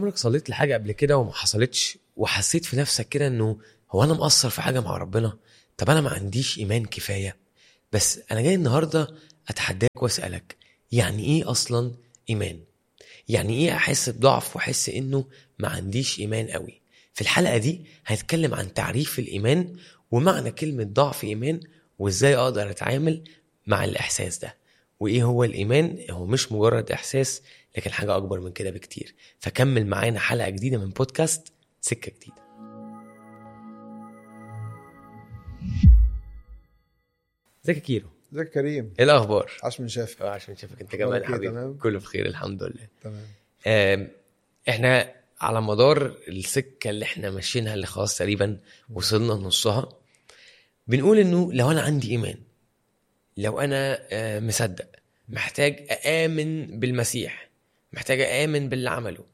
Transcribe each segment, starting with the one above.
عمرك صليت لحاجه قبل كده وما حصلتش وحسيت في نفسك كده انه هو انا مقصر في حاجه مع ربنا طب انا ما عنديش ايمان كفايه بس انا جاي النهارده اتحداك واسالك يعني ايه اصلا ايمان يعني ايه احس بضعف واحس انه ما عنديش ايمان قوي في الحلقه دي هنتكلم عن تعريف الايمان ومعنى كلمه ضعف ايمان وازاي اقدر اتعامل مع الاحساس ده وايه هو الايمان هو مش مجرد احساس لكن حاجه اكبر من كده بكتير فكمل معانا حلقه جديده من بودكاست سكه جديده ازيك يا كيرو ازيك يا كريم ايه الاخبار عاش من شافك آه، عشان شايفك انت كمان يا أخبارك إيه؟ حبيبي تمام؟ كله بخير الحمد لله تمام آم، احنا على مدار السكه اللي احنا ماشيينها اللي خلاص تقريبا وصلنا لنصها بنقول انه لو انا عندي ايمان لو انا آه، مصدق محتاج اامن بالمسيح محتاج اامن باللي عمله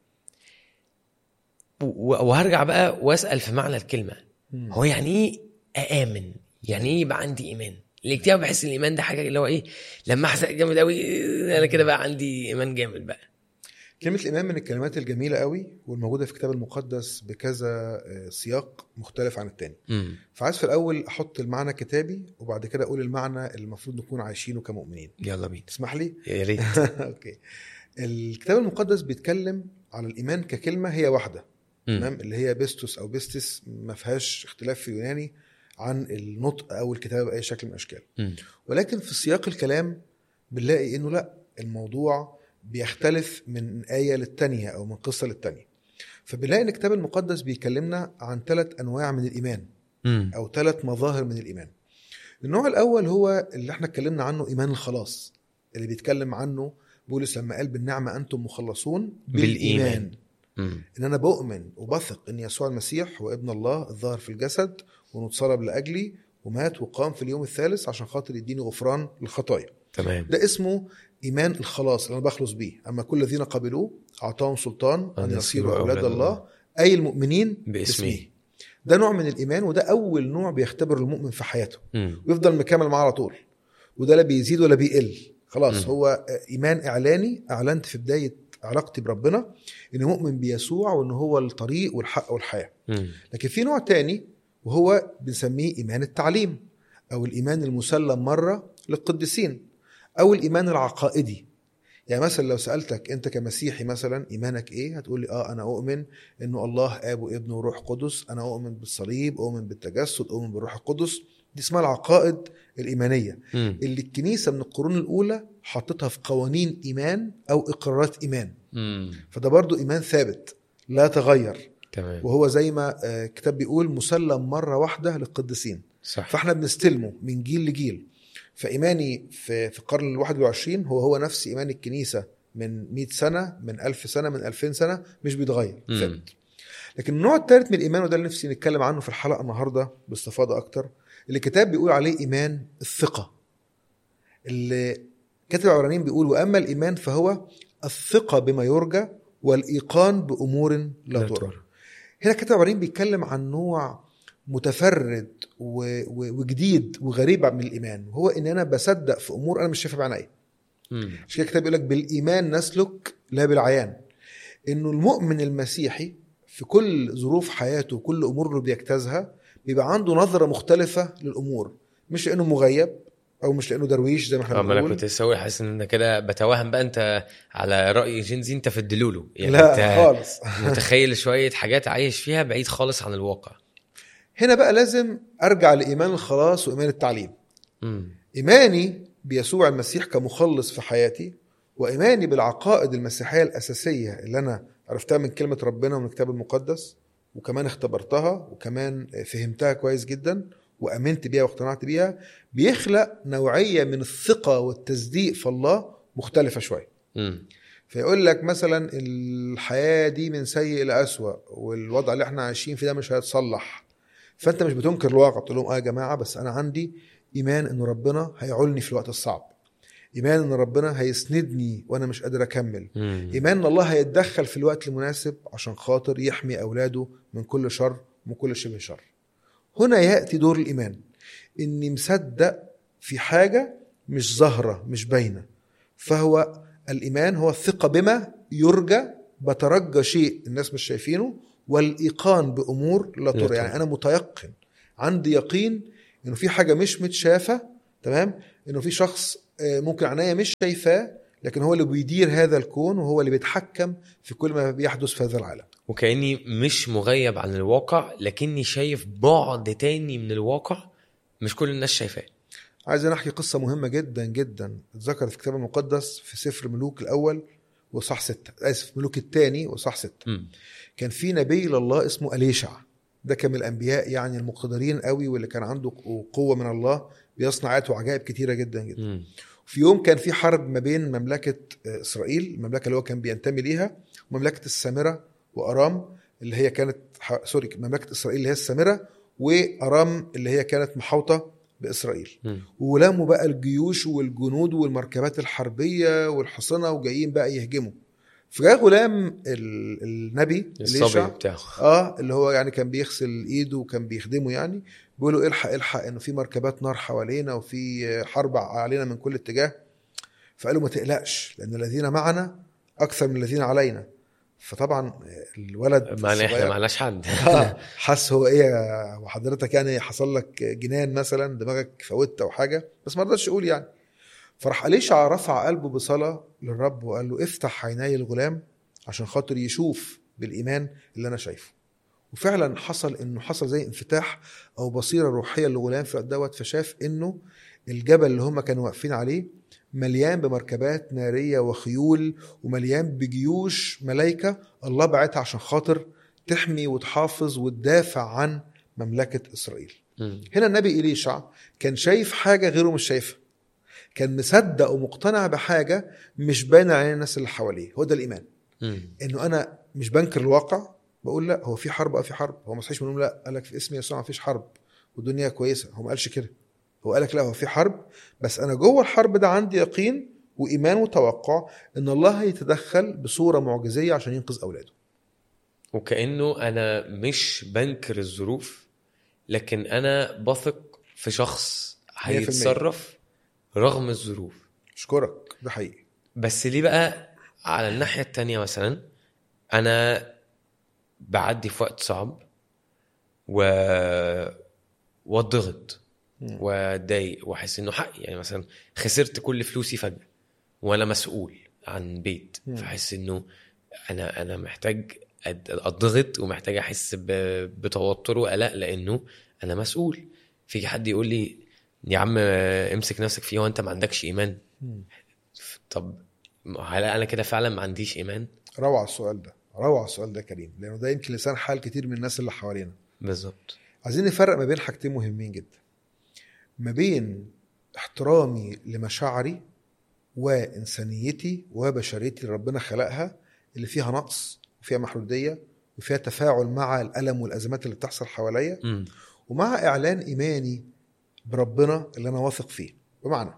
و- وهرجع بقى واسال في معنى الكلمه مم. هو يعني ايه اامن يعني ايه يبقى عندي ايمان الاكتئاب بحس ان الايمان ده حاجه اللي هو ايه لما احزق جامد قوي انا كده بقى عندي ايمان جامد بقى كلمة الإيمان من الكلمات الجميلة قوي والموجودة في الكتاب المقدس بكذا آه، سياق مختلف عن التاني امم فعايز في الأول أحط المعنى كتابي وبعد كده أقول المعنى اللي المفروض نكون عايشينه كمؤمنين يلا بينا تسمح لي؟ يا ريت أوكي الكتاب المقدس بيتكلم على الإيمان ككلمة هي واحدة مم. تمام اللي هي بيستوس أو بيستس ما فيهاش اختلاف في اليوناني عن النطق أو الكتابة بأي شكل من الأشكال مم. ولكن في سياق الكلام بنلاقي انه لا الموضوع بيختلف من آية للتانية أو من قصة للتانية فبنلاقي ان الكتاب المقدس بيكلمنا عن ثلاث أنواع من الإيمان مم. أو ثلاث مظاهر من الإيمان النوع الأول هو اللي احنا اتكلمنا عنه إيمان الخلاص اللي بيتكلم عنه بولس لما قال بالنعمة أنتم مخلصون بالإيمان. بالإيمان مم. ان انا بؤمن وبثق ان يسوع المسيح هو ابن الله الظاهر في الجسد وانه اتصلب لاجلي ومات وقام في اليوم الثالث عشان خاطر يديني غفران للخطايا تمام ده اسمه ايمان الخلاص اللي انا بخلص بيه اما كل الذين قبلوه اعطاهم سلطان ان يصيروا اولاد الله اي المؤمنين باسمه. باسمه ده نوع من الايمان وده اول نوع بيختبر المؤمن في حياته مم. ويفضل مكمل معاه على طول وده لا بيزيد ولا بيقل خلاص مم. هو ايمان اعلاني اعلنت في بدايه علاقتي بربنا اني مؤمن بيسوع وان هو الطريق والحق والحياه مم. لكن في نوع تاني وهو بنسميه ايمان التعليم او الايمان المسلم مره للقديسين او الايمان العقائدي يعني مثلا لو سالتك انت كمسيحي مثلا ايمانك ايه هتقول لي اه انا اؤمن انه الله اب وابن وروح قدس انا اؤمن بالصليب اؤمن بالتجسد اؤمن بالروح القدس دي اسمها العقائد الايمانيه مم. اللي الكنيسه من القرون الاولى حطتها في قوانين ايمان او اقرارات ايمان مم. فده برضو ايمان ثابت لا تغير تمام وهو زي ما آه، الكتاب بيقول مسلم مره واحده للقديسين صح فاحنا بنستلمه من جيل لجيل فايماني في في القرن ال 21 هو هو نفس ايمان الكنيسه من 100 سنه من 1000 سنه من 2000 سنه مش بيتغير مم. ثابت لكن النوع الثالث من الايمان وده اللي نفسي نتكلم عنه في الحلقه النهارده باستفاضه اكتر اللي الكتاب بيقول عليه ايمان الثقه اللي كاتب العبرانيين بيقول واما الايمان فهو الثقه بما يرجى والايقان بامور لا لا ترى ترى. هنا كاتب العبرانيين بيتكلم عن نوع متفرد و- و- وجديد وغريب من الايمان وهو ان انا بصدق في امور انا مش شايفها بعيني مم. عشان كده الكتاب يقول لك بالايمان نسلك لا بالعيان انه المؤمن المسيحي في كل ظروف حياته وكل امور اللي بيجتازها بيبقى عنده نظره مختلفه للامور مش لانه مغيب او مش لانه درويش زي ما احنا اه ما انا بنقول كنت لسه حاسس ان انا كده بتوهم بقى انت على راي جينزي انت في الدلولو يعني لا انت خالص متخيل شويه حاجات عايش فيها بعيد خالص عن الواقع هنا بقى لازم ارجع لايمان الخلاص وايمان التعليم مم. إيماني بيسوع المسيح كمخلص في حياتي وإيماني بالعقائد المسيحية الأساسية اللي أنا عرفتها من كلمة ربنا ومن الكتاب المقدس وكمان اختبرتها وكمان فهمتها كويس جدا وأمنت بيها واقتنعت بيها بيخلق نوعية من الثقة والتصديق في الله مختلفة شوية مم. فيقول لك مثلا الحياة دي من سيء إلى أسوأ والوضع اللي احنا عايشين فيه ده مش هيتصلح فأنت مش بتنكر الواقع تقول لهم آه يا جماعة بس أنا عندي إيمان إن ربنا هيعولني في الوقت الصعب إيمان إن ربنا هيسندني وأنا مش قادر أكمل مم. إيمان إن الله هيتدخل في الوقت المناسب عشان خاطر يحمي أولاده من كل شر ومن كل شبه شر هنا يأتي دور الإيمان إني مصدق في حاجة مش ظاهرة مش باينة فهو الإيمان هو الثقة بما يرجى بترجى شيء الناس مش شايفينه والايقان بامور لا لا ترى ترى. يعني انا متيقن عندي يقين انه في حاجه مش متشافه تمام انه في شخص آه، ممكن عينيا مش شايفاه لكن هو اللي بيدير هذا الكون وهو اللي بيتحكم في كل ما بيحدث في هذا العالم وكاني مش مغيب عن الواقع لكني شايف بعد تاني من الواقع مش كل الناس شايفاه عايز نحكي قصه مهمه جدا جدا اتذكرت في الكتاب المقدس في سفر ملوك الاول وصح ستة اسف ملوك الثاني وصح ستة مم. كان في نبي لله اسمه أليشع ده كان من الانبياء يعني المقتدرين قوي واللي كان عنده قوه من الله بيصنع ايات وعجائب كتيره جدا جدا مم. في يوم كان في حرب ما بين مملكه آه، اسرائيل المملكه اللي هو كان بينتمي ليها ومملكه السامره وارام اللي هي كانت ح... سوري مملكه اسرائيل اللي هي السامره وارام اللي هي كانت محاوطه باسرائيل مم. ولموا بقى الجيوش والجنود والمركبات الحربيه والحصنه وجايين بقى يهجموا فجاء غلام ال... النبي الصبي إليشع، بتاعه اه اللي هو يعني كان بيغسل ايده وكان بيخدمه يعني بيقولوا الحق الحق انه في مركبات نار حوالينا وفي حرب علينا من كل اتجاه فقالوا ما تقلقش لان الذين معنا اكثر من الذين علينا فطبعا الولد معنى احنا الصغير- معناش حد آه، حس هو ايه يا- وحضرتك يعني حصل لك جنان مثلا دماغك فوت او حاجه بس ما رضاش يقول يعني فراح أليشع رفع قلبه بصلاه للرب وقال له افتح عيني الغلام عشان خاطر يشوف بالايمان اللي انا شايفه وفعلا حصل انه حصل زي انفتاح او بصيره روحيه للغلام في الوقت دوت فشاف انه الجبل اللي هم كانوا واقفين عليه مليان بمركبات ناريه وخيول ومليان بجيوش ملائكه الله بعتها عشان خاطر تحمي وتحافظ وتدافع عن مملكه اسرائيل. مم. هنا النبي إليشع كان شايف حاجه غيره مش شايفها. كان مصدق ومقتنع بحاجه مش باينه على الناس اللي حواليه، هو ده الايمان. مم. انه انا مش بنكر الواقع بقول لا هو في حرب اه في حرب هو ما صحيش من النوم لا قال لك في اسم يسوع ما فيش حرب والدنيا كويسه هو ما قالش كده هو قال لك لا هو في حرب بس انا جوه الحرب ده عندي يقين وايمان وتوقع ان الله هيتدخل بصوره معجزيه عشان ينقذ اولاده وكانه انا مش بنكر الظروف لكن انا بثق في شخص 100%. هيتصرف رغم الظروف اشكرك ده حقيقي بس ليه بقى على الناحيه التانية مثلا انا بعدي في وقت صعب و واتضغط مم. واتضايق واحس انه حقي يعني مثلا خسرت كل فلوسي فجاه وانا مسؤول عن بيت مم. فاحس انه انا انا محتاج أد- اتضغط ومحتاج احس ب- بتوتر وقلق لانه انا مسؤول في حد يقول لي يا عم امسك نفسك فيه وانت ما عندكش ايمان مم. طب هل انا كده فعلا ما عنديش ايمان روعه السؤال ده روعه السؤال ده يا كريم لانه ده يمكن لسان حال كتير من الناس اللي حوالينا بالظبط عايزين نفرق ما بين حاجتين مهمين جدا ما بين احترامي لمشاعري وانسانيتي وبشريتي اللي ربنا خلقها اللي فيها نقص وفيها محدوديه وفيها تفاعل مع الالم والازمات اللي بتحصل حواليا امم ومع اعلان ايماني بربنا اللي انا واثق فيه بمعنى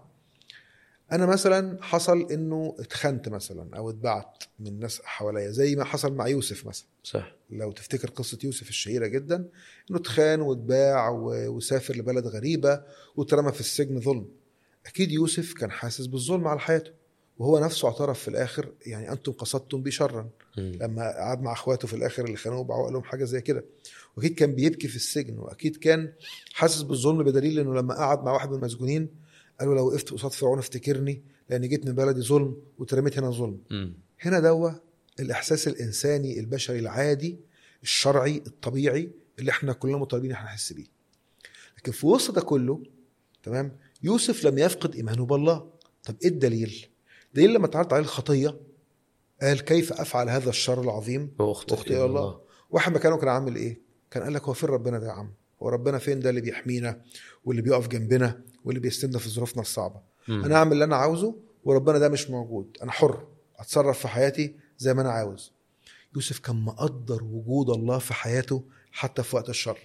انا مثلا حصل انه اتخنت مثلا او اتبعت من ناس حواليا زي ما حصل مع يوسف مثلا صح لو تفتكر قصة يوسف الشهيرة جدا انه اتخان واتباع و- وسافر لبلد غريبة واترمى في السجن ظلم اكيد يوسف كان حاسس بالظلم على حياته وهو نفسه اعترف في الاخر يعني انتم قصدتم بي شرا مم. لما قعد مع اخواته في الاخر اللي خانوه وباعوا لهم حاجه زي كده واكيد كان بيبكي في السجن واكيد كان حاسس بالظلم بدليل انه لما قعد مع واحد من المسجونين قال له لو وقفت قصاد فرعون افتكرني لان جيت من بلدي ظلم واترميت هنا ظلم مم. هنا دوا الاحساس الانساني البشري العادي الشرعي الطبيعي اللي احنا كلنا مطالبين احنا نحس بيه لكن في وسط ده كله تمام يوسف لم يفقد ايمانه بالله طب ايه الدليل دليل لما اتعرض عليه الخطيه قال كيف افعل هذا الشر العظيم واخطئ واخطئ إلى الله واحد مكانه كان عامل ايه كان قال لك هو فين ربنا ده يا عم هو ربنا فين ده اللي بيحمينا واللي بيقف جنبنا واللي بيستنى في ظروفنا الصعبه مم. انا اعمل اللي انا عاوزه وربنا ده مش موجود انا حر اتصرف في حياتي زي ما انا عاوز يوسف كان مقدر وجود الله في حياته حتى في وقت الشر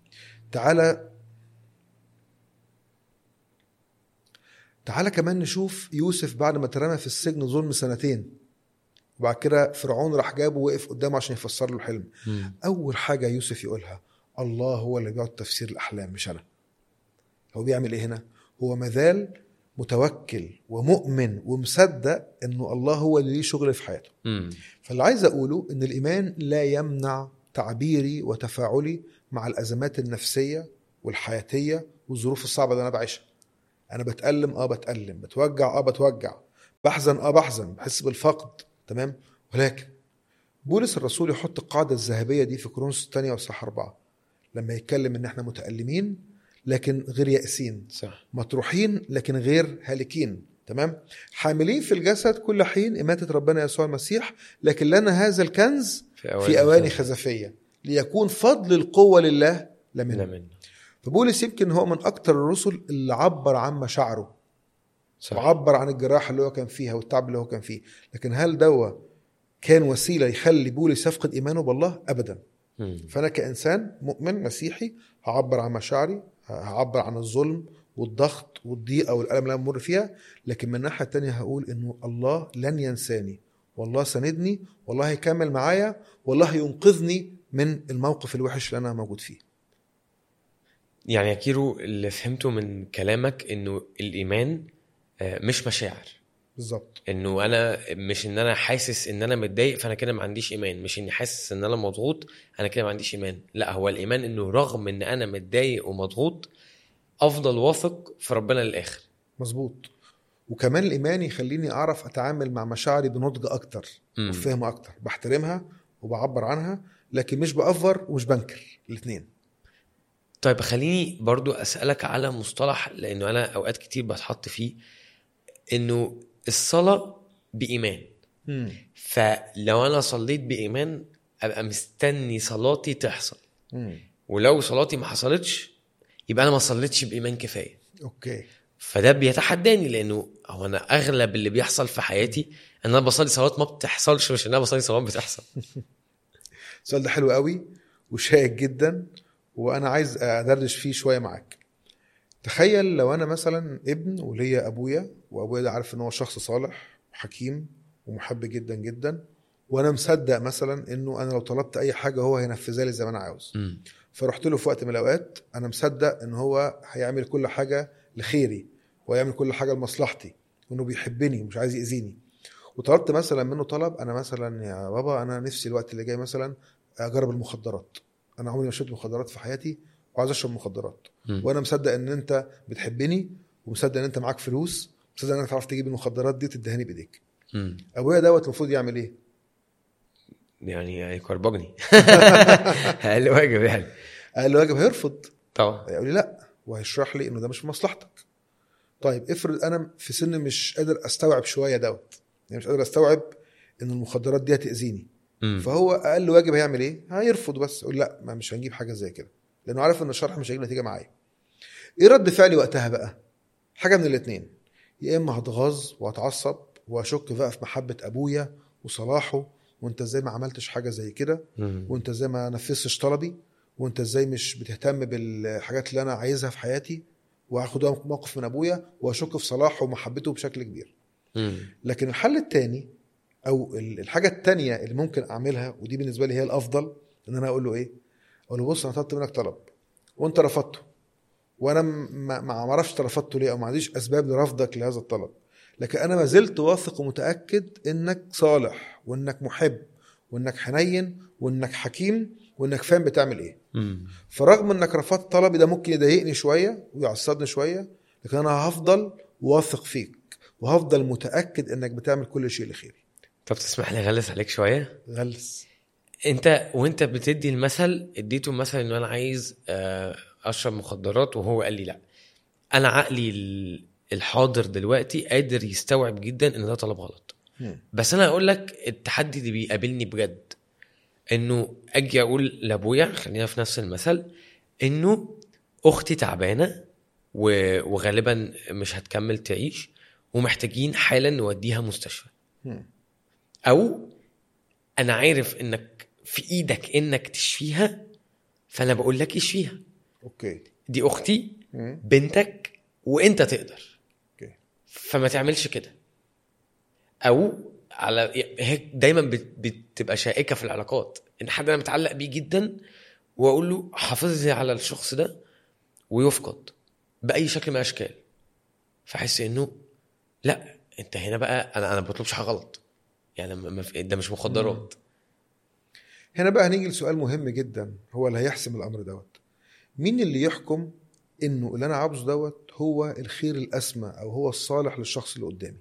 تعالى تعالى كمان نشوف يوسف بعد ما اترمى في السجن ظلم سنتين وبعد كده فرعون راح جابه ووقف قدامه عشان يفسر له الحلم مم. اول حاجه يوسف يقولها الله هو اللي بيقعد تفسير الاحلام مش انا هو بيعمل ايه هنا هو مازال متوكل ومؤمن ومصدق انه الله هو اللي ليه شغل في حياته مم. فاللي عايز اقوله ان الايمان لا يمنع تعبيري وتفاعلي مع الازمات النفسيه والحياتيه والظروف الصعبه اللي انا بعيشها انا بتالم اه بتالم بتوجع اه بتوجع بحزن اه بحزن بحس بالفقد تمام ولكن بولس الرسول يحط القاعده الذهبيه دي في كورنثوس الثانيه واصحاح اربعه لما يتكلم ان احنا متالمين لكن غير يائسين صح مطروحين لكن غير هالكين تمام حاملين في الجسد كل حين إماتة ربنا يسوع المسيح لكن لنا هذا الكنز في أواني خزفية ليكون فضل القوة لله لا لا منا منه فبولس يمكن هو من أكتر الرسل اللي عبر عن مشاعره صح وعبر عن الجراحة اللي هو كان فيها والتعب اللي هو كان فيه لكن هل دوا كان وسيلة يخلي بولس يفقد إيمانه بالله أبدا مم. فانا كانسان مؤمن مسيحي هعبر عن مشاعري هعبر عن الظلم والضغط والضيقه والالم اللي انا بمر فيها لكن من الناحيه التانية هقول انه الله لن ينساني والله ساندني والله هيكمل معايا والله هينقذني من الموقف الوحش اللي انا موجود فيه يعني يا كيرو اللي فهمته من كلامك انه الايمان آه، مش مشاعر بالظبط انه انا مش ان انا حاسس ان انا متضايق فانا كده ما عنديش ايمان مش اني حاسس ان انا مضغوط انا كده ما عنديش ايمان لا هو الايمان انه رغم ان انا متضايق ومضغوط افضل واثق في ربنا للاخر مظبوط وكمان الايمان يخليني اعرف اتعامل مع مشاعري بنضج اكتر مم. وفهم اكتر بحترمها وبعبر عنها لكن مش بافر ومش بنكر الاثنين طيب خليني برضو اسالك على مصطلح لانه انا اوقات كتير بتحط فيه انه الصلاه بايمان فلو انا صليت بايمان ابقى مستني صلاتي تحصل ولو صلاتي ما حصلتش يبقى انا ما صليتش بايمان كفايه اوكي فده بيتحداني لانه هو انا اغلب اللي بيحصل في حياتي ان انا بصلي صلوات ما بتحصلش مش ان انا بصلي صلوات بتحصل السؤال ده حلو قوي وشائك جدا وانا عايز ادردش فيه شويه معاك تخيل لو انا مثلا ابن وليا ابويا وابويا ده عارف ان هو شخص صالح وحكيم ومحب جدا جدا وانا مصدق مثلا انه انا لو طلبت اي حاجه هو هينفذها لي زي ما انا عاوز مم. فرحت له في وقت من الاوقات انا مصدق ان هو هيعمل كل حاجه لخيري ويعمل كل حاجه لمصلحتي وانه بيحبني ومش عايز ياذيني وطلبت مثلا منه طلب انا مثلا يا بابا انا نفسي الوقت اللي جاي مثلا اجرب المخدرات انا عمري ما شربت مخدرات في حياتي وعايز اشرب مخدرات مم. وانا مصدق ان انت بتحبني ومصدق ان انت معاك فلوس مصدق ان انت تعرف تجيب المخدرات دي وتدهني بايديك مم. ابويا دوت المفروض يعمل ايه يعني هيكربجني اقل واجب يعني اقل واجب هيرفض طبعا هيقول لي لا وهيشرح لي انه ده مش في مصلحتك طيب افرض انا في سن مش قادر استوعب شويه دوت يعني مش قادر استوعب ان المخدرات دي هتاذيني مم. فهو اقل واجب هيعمل ايه هيرفض بس يقول لا ما مش هنجيب حاجه زي كده لانه عارف ان الشرح مش هيجيب نتيجه معايا ايه رد فعلي وقتها بقى حاجه من الاثنين يا اما هتغاظ وهتعصب واشك بقى في محبه ابويا وصلاحه وانت ازاي ما عملتش حاجه زي كده مم. وانت ازاي ما نفذتش طلبي وانت ازاي مش بتهتم بالحاجات اللي انا عايزها في حياتي وهاخد موقف من ابويا واشك في صلاحه ومحبته بشكل كبير مم. لكن الحل التاني او ال- الحاجه التانية اللي ممكن اعملها ودي بالنسبه لي هي الافضل ان انا اقول له ايه اقول له بص انا طلبت منك طلب وانت رفضته وانا م- ما ما اعرفش أنت رفضته ليه او ما عنديش اسباب لرفضك لهذا الطلب لكن انا ما زلت واثق ومتاكد انك صالح وانك محب وانك حنين وانك حكيم وانك فاهم بتعمل ايه مم. فرغم انك رفضت طلبي ده ممكن يضايقني شويه ويعصبني شويه لكن انا هفضل واثق فيك وهفضل متاكد انك بتعمل كل شيء لخير طب تسمح لي اغلس عليك شويه غلس انت وانت بتدي المثل اديته مثلا ان انا عايز آه، اشرب مخدرات وهو قال لي لا انا عقلي ال- الحاضر دلوقتي قادر يستوعب جدا ان ده طلب غلط مم. بس انا هقول لك التحدي اللي بيقابلني بجد انه اجي اقول لابويا خلينا في نفس المثل انه اختي تعبانه و- وغالبا مش هتكمل تعيش ومحتاجين حالا نوديها مستشفى مم. او انا عارف انك في ايدك انك تشفيها فانا بقول لك اشفيها اوكي دي اختي مم. بنتك وانت تقدر اوكي فما تعملش كده او على هيك دايما بت- بتبقى شائكه في العلاقات ان حد انا متعلق بيه جدا واقول له حافظ لي على الشخص ده ويفقد باي شكل من الاشكال فاحس انه لا انت هنا بقى انا انا ما بطلبش حاجه غلط يعني ما- ما في- ده مش مخدرات هنا بقى هنيجي لسؤال مهم جدا هو اللي هيحسم الامر دوت مين اللي يحكم انه اللي انا عاوزه دوت هو الخير الاسمى او هو الصالح للشخص اللي قدامي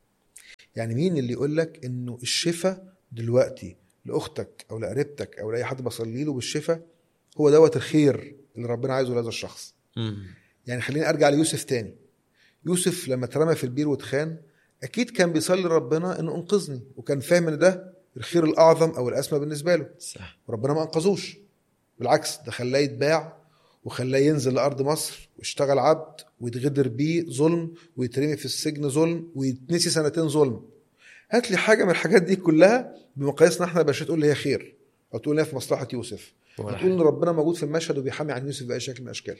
يعني مين اللي يقول لك انه الشفاء دلوقتي لاختك او لقريبتك او لاي حد بصلي له بالشفاء هو دوت الخير اللي ربنا عايزه لهذا الشخص مم. يعني خليني ارجع ليوسف تاني يوسف لما اترمى في البير واتخان اكيد كان بيصلي لربنا انه انقذني وكان فاهم ان ده الخير الاعظم او الاسمى بالنسبه له صح وربنا ما انقذوش بالعكس ده خلاه يتباع وخلاه ينزل لارض مصر ويشتغل عبد ويتغدر بيه ظلم ويترمي في السجن ظلم ويتنسي سنتين ظلم هات لي حاجه من الحاجات دي كلها بمقاييسنا احنا باشا تقول لي هي خير او تقول لي هي في مصلحه يوسف ولا هتقول ان ربنا موجود في المشهد وبيحامي عن يوسف باي شكل من الاشكال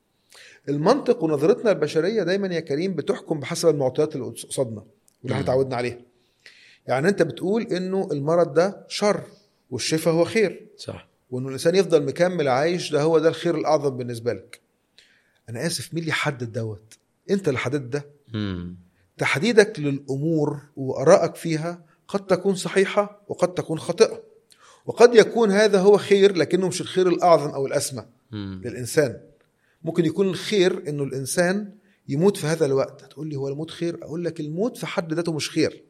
المنطق ونظرتنا البشريه دايما يا كريم بتحكم بحسب المعطيات اللي قصادنا واللي احنا مم. اتعودنا عليها يعني انت بتقول انه المرض ده شر والشفاء هو خير صح وانه الانسان يفضل مكمل عايش ده هو ده الخير الاعظم بالنسبه لك انا اسف مين اللي حدد دوت انت اللي حددت ده مم. تحديدك للامور وارائك فيها قد تكون صحيحه وقد تكون خاطئه وقد يكون هذا هو خير لكنه مش الخير الاعظم او الاسمى مم. للانسان ممكن يكون الخير انه الانسان يموت في هذا الوقت هتقول لي هو الموت خير اقول لك الموت في حد ذاته مش خير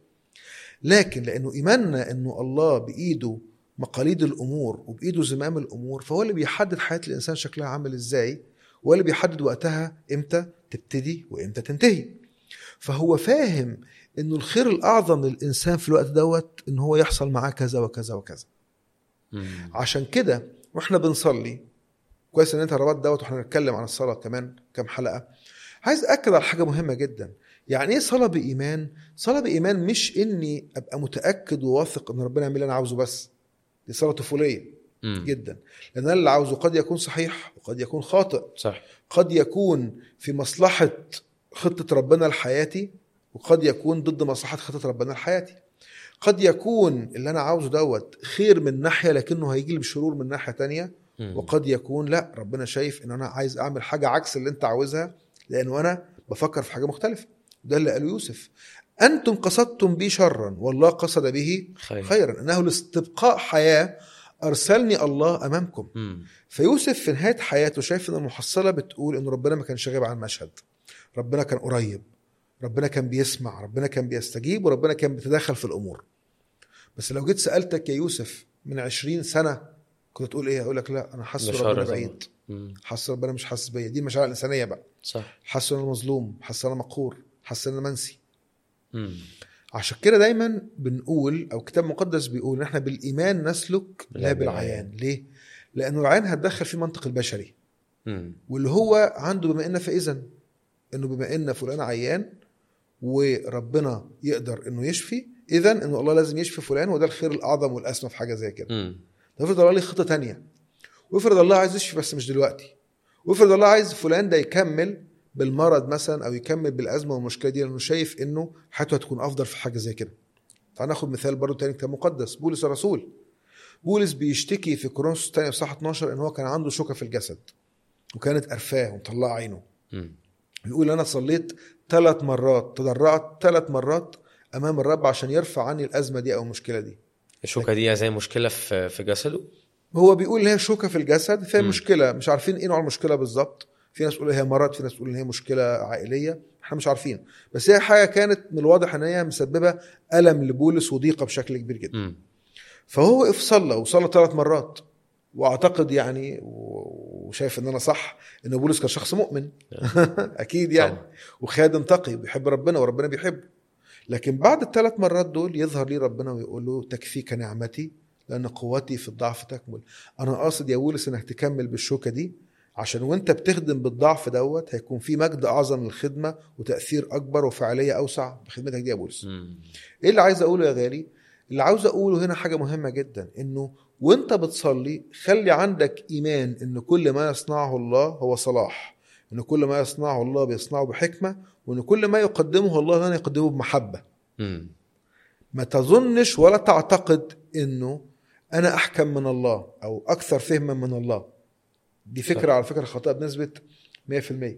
لكن لانه ايماننا انه الله بايده مقاليد الامور وبايده زمام الامور فهو اللي بيحدد حياه الانسان شكلها عامل ازاي هو اللي بيحدد وقتها امتى تبتدي وامتى تنتهي فهو فاهم انه الخير الاعظم للانسان في الوقت دوت ان هو يحصل معاه كذا وكذا وكذا مم. عشان كده واحنا بنصلي كويس ان انت ربطت دوت واحنا بنتكلم عن الصلاه كمان كام حلقه عايز اكد على حاجه مهمه جدا يعني ايه صلاه بايمان صلاه بايمان مش اني ابقى متاكد وواثق ان ربنا يعمل اللي انا عاوزه بس دي صلاه طفوليه مم. جدا لان انا اللي عاوزه قد يكون صحيح وقد يكون خاطئ صح قد يكون في مصلحه خطه ربنا لحياتي وقد يكون ضد مصلحه خطه ربنا لحياتي قد يكون اللي انا عاوزه دوت خير من ناحيه لكنه هيجي لي بشرور من ناحيه تانية مم. وقد يكون لا ربنا شايف ان انا عايز اعمل حاجه عكس اللي انت عاوزها لانه انا بفكر في حاجه مختلفه ده اللي قاله يوسف انتم قصدتم بي شرا والله قصد به خير خيرا انه لاستبقاء حياه ارسلني الله امامكم مم. فيوسف في نهايه حياته شايف ان المحصله بتقول ان ربنا ما كانش غايب عن المشهد ربنا كان قريب ربنا كان بيسمع ربنا كان بيستجيب وربنا كان بيتدخل في الامور بس لو جيت سالتك يا يوسف من عشرين سنه كنت تقول ايه اقول لك لا انا حاسس ده ربنا شر طبعا. بعيد مم. حاسس ربنا مش حاسس بيا دي المشاعر الانسانيه بقى صح حاسس ان انا مظلوم حاسس ان انا مقهور حاسس ان انا منسي مم. عشان كده دايما بنقول او كتاب مقدس بيقول ان احنا بالايمان نسلك لا لا بالعيان بالعيان. ليه لانه العيان هتدخل في المنطق البشري مم. واللي هو عنده بما ان فاذا انه بما ان فلان عيان وربنا يقدر انه يشفي اذا انه الله لازم يشفي فلان وده الخير الاعظم والاسمى في حاجه زي كده مم. طب افرض الله ليه خطه تانية وافرض الله عايز يشفي بس مش دلوقتي وافرض الله عايز فلان ده يكمل بالمرض مثلا او يكمل بالازمه والمشكله دي لانه شايف انه حياته هتكون افضل في حاجه زي كده تعال ناخد مثال برضه تاني كتاب مقدس بولس الرسول بولس بيشتكي في كورنثوس الثانيه صح 12 ان هو كان عنده شوكه في الجسد وكانت قرفاه ومطلعه عينه مم. بيقول انا صليت ثلاث مرات تضرعت ثلاث مرات امام الرب عشان يرفع عني الازمه دي او المشكله دي الشوكه دي زي مشكله في في جسده هو بيقول ان هي شوكه في الجسد فيها مم. مشكله مش عارفين ايه نوع المشكله بالظبط في ناس تقول هي مرض في ناس تقول ان هي مشكله عائليه احنا مش عارفين بس هي حاجه كانت من الواضح ان هي مسببه الم لبولس وضيقه بشكل كبير جدا مم. فهو وقف صلى وصلى ثلاث مرات واعتقد يعني و- وشايف ان انا صح ان بولس كان شخص مؤمن اكيد يعني طبعا. وخادم تقي وبيحب ربنا وربنا بيحبه لكن بعد الثلاث مرات دول يظهر لي ربنا ويقول له تكفيك نعمتي لان قوتي في الضعف تكمل انا قاصد يا بولس انك تكمل بالشوكه دي عشان وانت بتخدم بالضعف دوت هيكون في مجد اعظم للخدمه وتاثير اكبر وفعاليه اوسع بخدمتك دي يا بولس مم. ايه اللي عايز اقوله يا غالي اللي عاوز اقوله هنا حاجه مهمه جدا انه وانت بتصلي خلي عندك ايمان ان كل ما يصنعه الله هو صلاح ان كل ما يصنعه الله بيصنعه بحكمه وان كل ما يقدمه الله لن يقدمه بمحبه مم. ما تظنش ولا تعتقد انه انا احكم من الله او اكثر فهما من الله دي فكره صح. على فكره خاطئه بنسبه 100%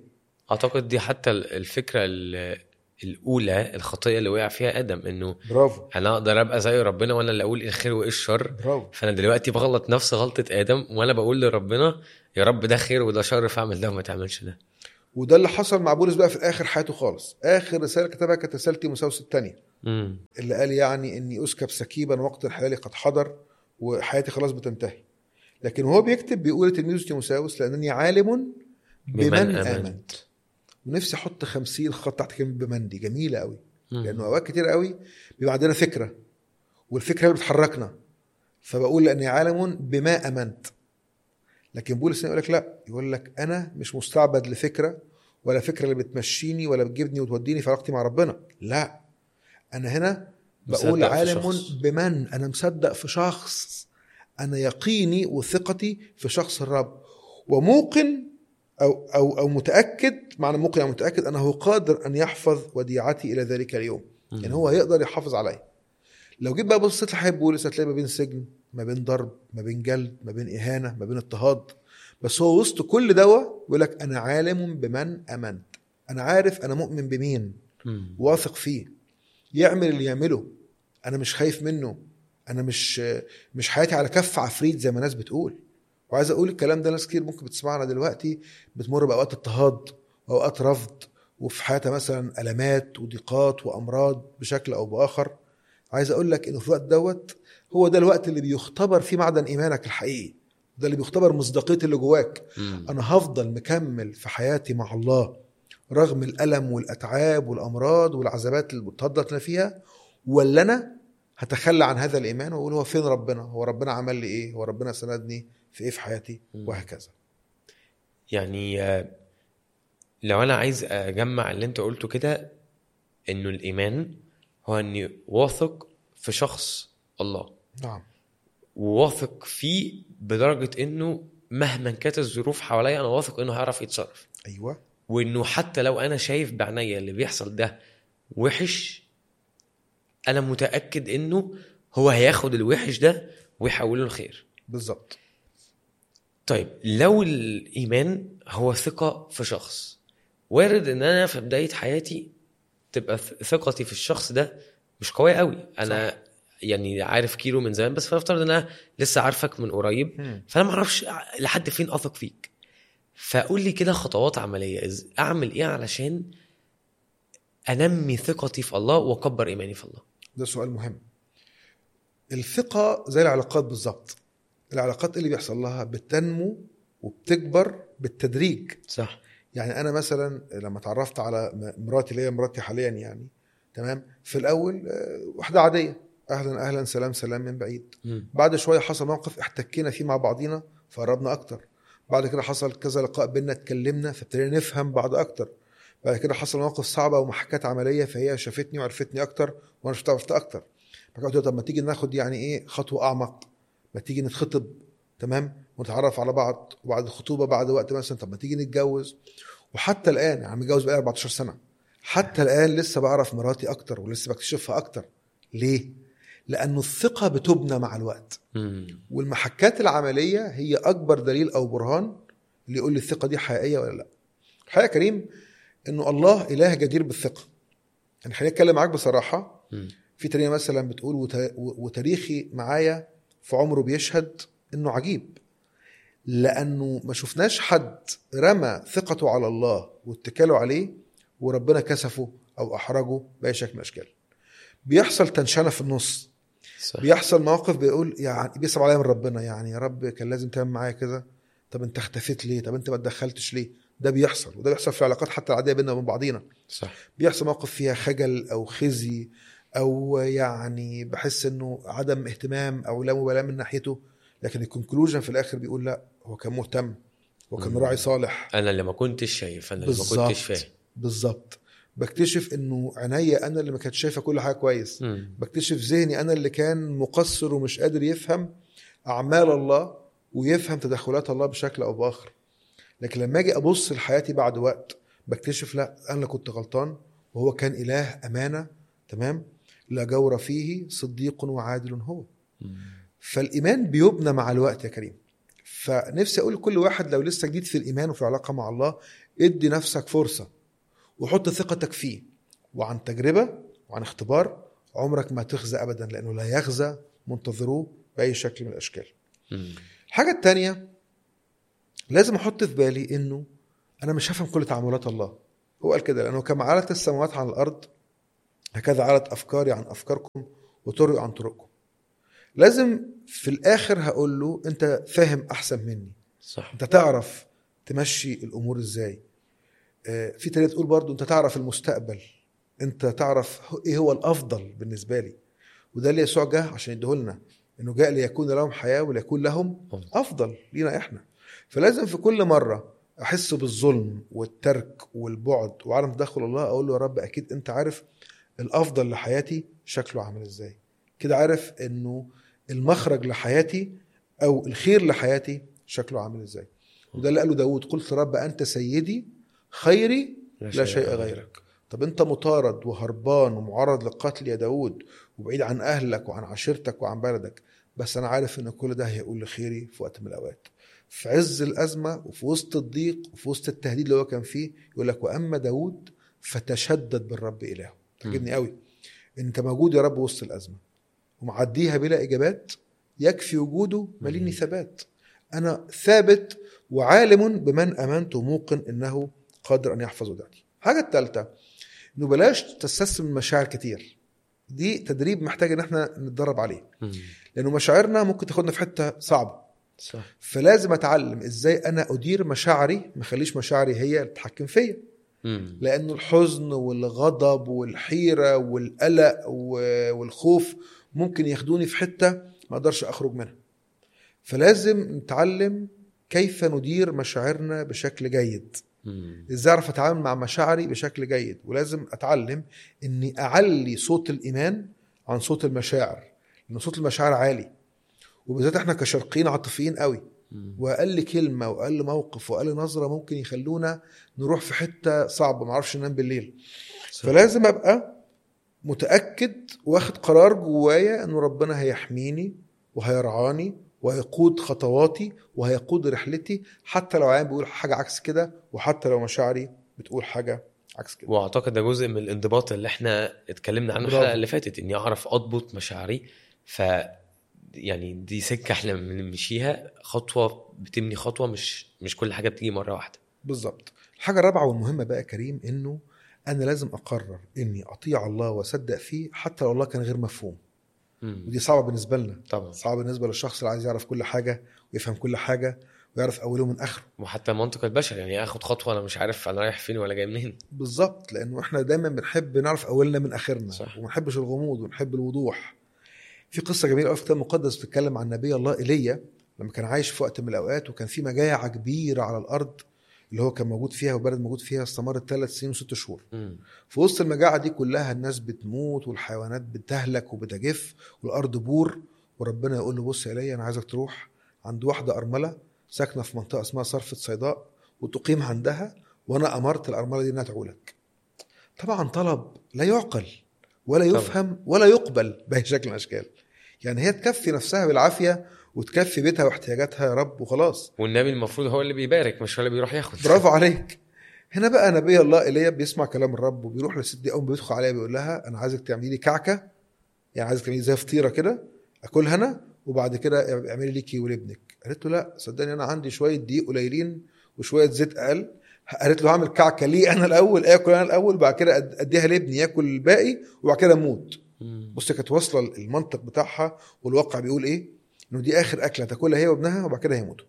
اعتقد دي حتى الفكره ال- الاولى الخطيه اللي وقع فيها ادم انه برافو انا اقدر ابقى زي ربنا وانا اللي اقول ايه الخير وايه الشر برافو فانا دلوقتي بغلط نفس غلطه ادم وانا بقول لربنا يا رب ده خير وده شر فاعمل ده وما تعملش ده وده اللي حصل مع بولس بقى في اخر حياته خالص اخر رساله كتبها كانت رساله تيموثاوس الثانيه امم اللي قال يعني اني اسكب سكيبا وقت الحلال قد حضر وحياتي خلاص بتنتهي لكن وهو بيكتب بيقول لتلميذه تيموثاوس لانني عالم بمن, بمن امنت ونفسي احط 50 خط تحت كلمه بمن دي جميله قوي لانه اوقات كتير قوي بيبقى عندنا فكره والفكره اللي بتحركنا فبقول لاني عالم بما امنت لكن بولس يقول لك لا يقول لك انا مش مستعبد لفكره ولا فكره اللي بتمشيني ولا بتجيبني وتوديني في علاقتي مع ربنا لا انا هنا بقول مصدق في عالم شخص. بمن انا مصدق في شخص انا يقيني وثقتي في شخص الرب وموقن او او او متاكد معنى موقن يعني متاكد انه قادر ان يحفظ وديعتي الى ذلك اليوم يعني هو يقدر يحافظ عليا لو جيت بقى بصيت لحياة بولس هتلاقي ما بين سجن ما بين ضرب ما بين جلد ما بين اهانه ما بين اضطهاد بس هو وسط كل دوا بيقول لك انا عالم بمن امنت انا عارف انا مؤمن بمين مم. واثق فيه يعمل اللي يعمله انا مش خايف منه انا مش مش حياتي على كف عفريت زي ما الناس بتقول وعايز اقول الكلام ده ناس كتير ممكن بتسمعنا دلوقتي بتمر باوقات اضطهاد واوقات رفض وفي حياتها مثلا المات وضيقات وامراض بشكل او باخر عايز اقول لك انه في الوقت دوت هو ده الوقت اللي بيختبر فيه معدن ايمانك الحقيقي ده اللي بيختبر مصداقيه اللي جواك مم. انا هفضل مكمل في حياتي مع الله رغم الالم والاتعاب والامراض والعذابات اللي بتضغط انا فيها ولا انا هتخلى عن هذا الايمان واقول هو فين ربنا هو ربنا عمل لي ايه هو ربنا سندني في ايه في حياتي مم. وهكذا يعني آه، لو انا عايز اجمع اللي انت قلته كده انه الايمان هو اني واثق في شخص الله نعم وواثق فيه بدرجه انه مهما كانت الظروف حواليا انا واثق انه هيعرف يتصرف ايوه وانه حتى لو انا شايف بعينيا اللي بيحصل ده وحش انا متاكد انه هو هياخد الوحش ده ويحوله لخير بالظبط طيب لو الايمان هو ثقه في شخص وارد ان انا في بدايه حياتي تبقى ث- ثقتي في الشخص ده مش قويه قوي انا صح. يعني عارف كيلو من زمان بس فافترض ان انا لسه عارفك من قريب مم. فانا ما اعرفش لحد فين اثق فيك فقول لي كده خطوات عمليه إز- اعمل ايه علشان انمي ثقتي في الله واكبر ايماني في الله ده سؤال مهم الثقة زي العلاقات بالظبط العلاقات إيه اللي بيحصل لها بتنمو وبتكبر بالتدريج صح يعني انا مثلا لما اتعرفت على م- مراتي اللي هي مراتي حاليا يعني تمام في الاول آه، واحده عاديه اهلا اهلا سلام سلام من بعيد مم. بعد شويه حصل موقف احتكينا فيه مع بعضينا فقربنا اكتر بعد كده حصل كذا لقاء بينا اتكلمنا فابتدينا نفهم بعض اكتر بعد كده حصل مواقف صعبه ومحاكات عمليه فهي شافتني وعرفتني اكتر وانا شفتها عرفتها اكتر بعد كده قلت لها طب ما تيجي ناخد يعني ايه خطوه اعمق ما تيجي نتخطب تمام ونتعرف على بعض وبعد الخطوبه بعد وقت مثلا طب ما تيجي نتجوز وحتى الان يعني متجوز بقالي 14 سنه حتى الان لسه بعرف مراتي اكتر ولسه بكتشفها اكتر ليه لانه الثقه بتبنى مع الوقت مم. والمحكات العمليه هي اكبر دليل او برهان اللي يقول لي الثقه دي حقيقيه ولا لا الحقيقه يا كريم انه الله اله جدير بالثقه يعني خليني اتكلم معاك بصراحه مم. في ترنيمه مثلا بتقول وت- وتاريخي معايا في عمره بيشهد انه عجيب لانه ما شفناش حد رمى ثقته على الله واتكاله عليه وربنا كسفه او احرجه باي شكل من الاشكال بيحصل تنشنه في النص صح بيحصل مواقف بيقول يعني بيصعب عليا من ربنا يعني يا رب كان لازم تعمل معايا كذا طب انت اختفيت ليه طب انت ما اتدخلتش ليه ده بيحصل وده بيحصل في العلاقات حتى العاديه بيننا وبين بعضينا صح بيحصل موقف فيها خجل او خزي او يعني بحس انه عدم اهتمام او لا مبالاه من ناحيته لكن الكونكلوجن في الاخر بيقول لا هو كان مهتم وكان مم. راعي صالح انا اللي ما كنتش شايف انا اللي ما بالظبط. كنتش فاهم بالظبط بكتشف انه عينيا انا اللي ما كانت شايفه كل حاجه كويس مم. بكتشف ذهني انا اللي كان مقصر ومش قادر يفهم اعمال الله ويفهم تدخلات الله بشكل او باخر لكن لما اجي ابص لحياتي بعد وقت بكتشف لا انا اللي كنت غلطان وهو كان اله امانه تمام لا جور فيه صديق وعادل هو مم. فالايمان بيبنى مع الوقت يا كريم فنفسي اقول لكل واحد لو لسه جديد في الايمان وفي العلاقه مع الله ادي نفسك فرصه وحط ثقتك فيه وعن تجربه وعن اختبار عمرك ما تخزى ابدا لانه لا يخزى منتظروه باي شكل من الاشكال مم. الحاجه الثانيه لازم احط في بالي انه انا مش هفهم كل تعاملات الله هو قال كده لانه كما علت السماوات عن الارض هكذا علت افكاري عن افكاركم وطرقي عن طرقكم لازم في الاخر هقول له انت فاهم احسن مني صح انت تعرف تمشي الامور ازاي آه، في تانية تقول برضو انت تعرف المستقبل انت تعرف هو- ايه هو الافضل بالنسبه لي وده اللي يسوع جه عشان يديهولنا انه جاء ليكون لهم حياه وليكون لهم افضل لينا احنا فلازم في كل مره احس بالظلم والترك والبعد وعدم تدخل الله اقول له يا رب اكيد انت عارف الافضل لحياتي شكله عامل ازاي كده عارف انه المخرج لحياتي او الخير لحياتي شكله عامل ازاي وده اللي قاله داود قلت رب انت سيدي خيري لا شيء غيرك طب انت مطارد وهربان ومعرض للقتل يا داود وبعيد عن اهلك وعن عشيرتك وعن بلدك بس انا عارف ان كل ده هيقول لخيري في وقت من الاوقات في عز الازمه وفي وسط الضيق وفي وسط التهديد اللي هو كان فيه يقول لك واما داود فتشدد بالرب الهه تعجبني قوي انت موجود يا رب وسط الازمه ومعديها بلا اجابات يكفي وجوده مليني مم. ثبات انا ثابت وعالم بمن امنت وموقن انه قادر ان يحفظ ودعتي الحاجه الثالثه انه بلاش تستسلم المشاعر كتير دي تدريب محتاج ان احنا نتدرب عليه مم. لانه مشاعرنا ممكن تاخدنا في حته صعبه صح فلازم اتعلم ازاي انا ادير مشاعري ما اخليش مشاعري هي اللي تتحكم فيا مم. لأن الحزن والغضب والحيرة والقلق و- والخوف ممكن ياخدوني في حتة ما أقدرش أخرج منها فلازم نتعلم كيف ندير مشاعرنا بشكل جيد مم. ازاي اعرف اتعامل مع مشاعري بشكل جيد ولازم اتعلم اني اعلي صوت الايمان عن صوت المشاعر لان صوت المشاعر عالي وبالذات احنا كشرقيين عاطفيين قوي مم. واقل كلمه واقل موقف واقل نظره ممكن يخلونا نروح في حته صعبه ما اعرفش ننام بالليل صح. فلازم ابقى متاكد واخد قرار جوايا انه ربنا هيحميني وهيرعاني وهيقود خطواتي وهيقود رحلتي حتى لو عيان بيقول حاجه عكس كده وحتى لو مشاعري بتقول حاجه عكس كده واعتقد ده جزء من الانضباط اللي احنا اتكلمنا عنه برافو. الحلقه اللي فاتت اني اعرف اضبط مشاعري ف يعني دي سكه احنا بنمشيها خطوه بتبني خطوه مش مش كل حاجه بتيجي مره واحده بالظبط الحاجه الرابعه والمهمه بقى يا كريم انه انا لازم اقرر اني اطيع الله واصدق فيه حتى لو الله كان غير مفهوم مم. ودي صعبه بالنسبه لنا طبعا صعبه بالنسبه للشخص اللي عايز يعرف كل حاجه ويفهم كل حاجه ويعرف اوله من اخره وحتى المنطق البشري يعني اخد خطوه انا مش عارف انا رايح فين ولا جاي منين بالظبط لانه احنا دايما بنحب نعرف اولنا من اخرنا صح. وما نحبش الغموض ونحب الوضوح في قصه جميله قوي في الكتاب المقدس بتتكلم عن نبي الله ايليا لما كان عايش في وقت من الاوقات وكان في مجاعه كبيره على الارض اللي هو كان موجود فيها وبلد موجود فيها استمرت ثلاث سنين وست شهور مم. في وسط المجاعه دي كلها الناس بتموت والحيوانات بتهلك وبتجف والارض بور وربنا يقول له بص يا ايليا انا عايزك تروح عند واحده ارمله ساكنه في منطقه اسمها صرفه صيداء وتقيم عندها وانا امرت الارمله دي انها تعولك. طبعا طلب لا يعقل ولا طبعا. يفهم ولا يقبل باي شكل من الاشكال. يعني هي تكفي نفسها بالعافيه وتكفي بيتها واحتياجاتها يا رب وخلاص. والنبي المفروض هو اللي بيبارك مش هو اللي بيروح ياخد برافو عليك هنا بقى نبي الله ايليا بيسمع كلام الرب وبيروح للست دي اول ما بيدخل عليها بيقول لها انا عايزك تعملي لي كعكه يعني عايزك تعملي زي فطيره كده اكلها انا وبعد كده اعملي ليكي ولابنك قالت له لا صدقني انا عندي شويه دقيق قليلين وشويه زيت اقل قالت له هعمل كعكه ليه انا الاول اكل انا الاول بعد كده أد- اديها لابني ياكل الباقي وبعد كده اموت مم. بص كانت واصله المنطق بتاعها والواقع بيقول ايه انه دي اخر اكله تاكلها هي وابنها وبعد كده هيموتوا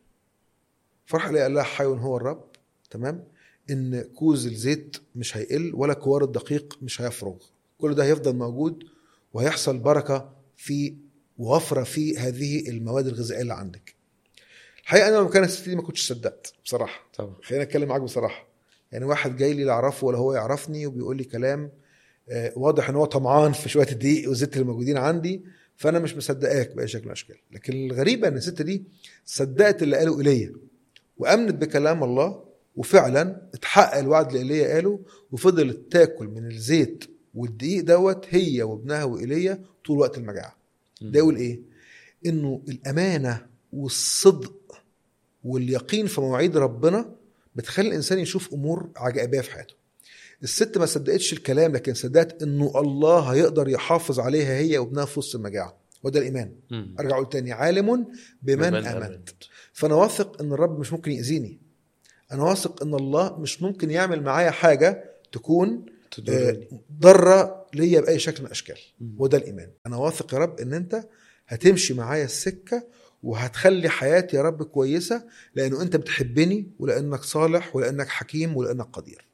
فرح قال لها حي هو الرب تمام ان كوز الزيت مش هيقل ولا كوار الدقيق مش هيفرغ كل ده هيفضل موجود وهيحصل بركه في ووفره في هذه المواد الغذائيه اللي عندك الحقيقه انا لو كان الست دي ما كنتش صدقت بصراحه طبعا خلينا اتكلم معاك بصراحه يعني واحد جاي لي لا اعرفه ولا هو يعرفني وبيقول لي كلام آه، واضح ان هو طمعان في شويه الدقيق والزيت اللي موجودين عندي فانا مش مصدقاك باي شكل من الاشكال لكن الغريبه ان الست دي صدقت اللي قاله ايليا وامنت بكلام الله وفعلا اتحقق الوعد اللي ايليا قاله وفضلت تاكل من الزيت والدقيق دوت هي وابنها وايليا طول وقت المجاعه ده يقول ايه انه الامانه والصدق واليقين في مواعيد ربنا بتخلي الانسان يشوف امور عجائبيه في حياته الست ما صدقتش الكلام لكن صدقت انه الله هيقدر يحافظ عليها هي وابنها في وسط المجاعه وده الايمان مم. ارجع اقول تاني عالم بمن, بمن امنت فانا واثق ان الرب مش ممكن ياذيني انا واثق ان الله مش ممكن يعمل معايا حاجه تكون تضرني. آه، ضاره ليا باي شكل من الاشكال مم. وده الايمان انا واثق يا رب ان انت هتمشي معايا السكه وهتخلي حياتي يا رب كويسه لانه انت بتحبني ولانك صالح ولانك حكيم ولانك قدير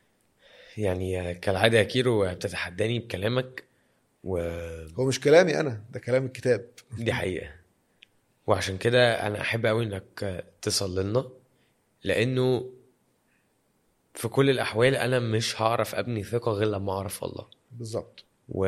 يعني كالعاده يا كيرو بتتحداني بكلامك ودي هو مش كلامي انا ده كلام الكتاب حقيقه وعشان كده انا احب قوي انك تصلي لنا لانه في كل الاحوال انا مش هعرف ابني ثقه غير لما اعرف الله بالظبط و...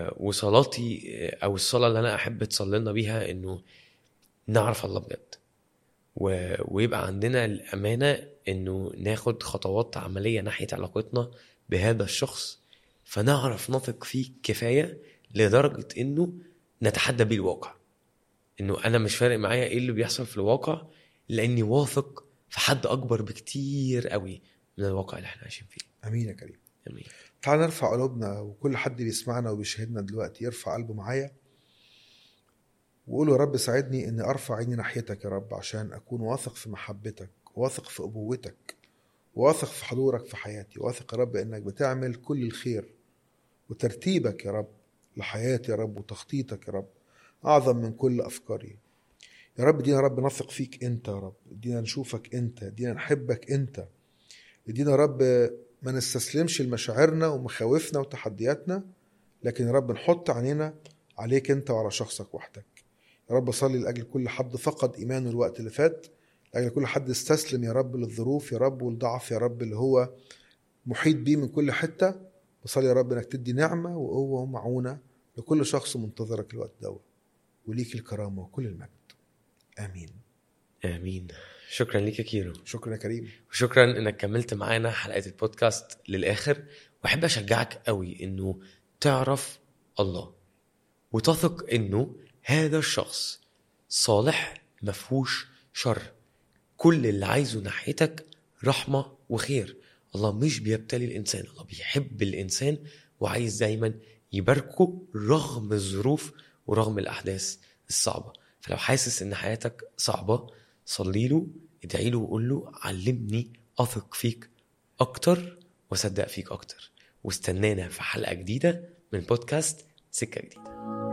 وصلاتي او الصلاه اللي انا احب تصلي لنا بيها انه نعرف الله بجد و... ويبقى عندنا الامانه انه ناخد خطوات عمليه ناحيه علاقتنا بهذا الشخص فنعرف نثق فيه كفايه لدرجه انه نتحدى بيه الواقع انه انا مش فارق معايا ايه اللي بيحصل في الواقع لاني واثق في حد اكبر بكتير قوي من الواقع اللي احنا عايشين فيه امين يا كريم امين تعال نرفع قلوبنا وكل حد بيسمعنا وبيشاهدنا دلوقتي يرفع قلبه معايا وقول يا رب ساعدني اني ارفع عيني ناحيتك يا رب عشان اكون واثق في محبتك واثق في ابوتك واثق في حضورك في حياتي واثق يا رب انك بتعمل كل الخير وترتيبك يا رب لحياتي يا رب وتخطيطك يا رب اعظم من كل افكاري يا رب ادينا يا رب نثق فيك انت يا رب ادينا نشوفك انت ادينا نحبك انت ادينا يا رب ما نستسلمش لمشاعرنا ومخاوفنا وتحدياتنا لكن يا رب نحط عينينا عليك انت وعلى شخصك وحدك يا رب اصلي لاجل كل حد فقد ايمانه الوقت اللي فات لاجل كل حد استسلم يا رب للظروف يا رب والضعف يا رب اللي هو محيط بيه من كل حته بصلي يا رب انك تدي نعمه وقوه ومعونه لكل شخص منتظرك الوقت دوت وليك الكرامه وكل المجد امين امين شكرا ليك يا كيرو شكرا يا كريم وشكرا انك كملت معانا حلقه البودكاست للاخر واحب اشجعك قوي انه تعرف الله وتثق انه هذا الشخص صالح مفهوش شر كل اللي عايزه ناحيتك رحمه وخير الله مش بيبتلي الانسان الله بيحب الانسان وعايز دايما يباركه رغم الظروف ورغم الاحداث الصعبه فلو حاسس ان حياتك صعبه صلي له ادعي له وقول له علمني اثق فيك اكتر واصدق فيك اكتر واستنانا في حلقه جديده من بودكاست سكه جديده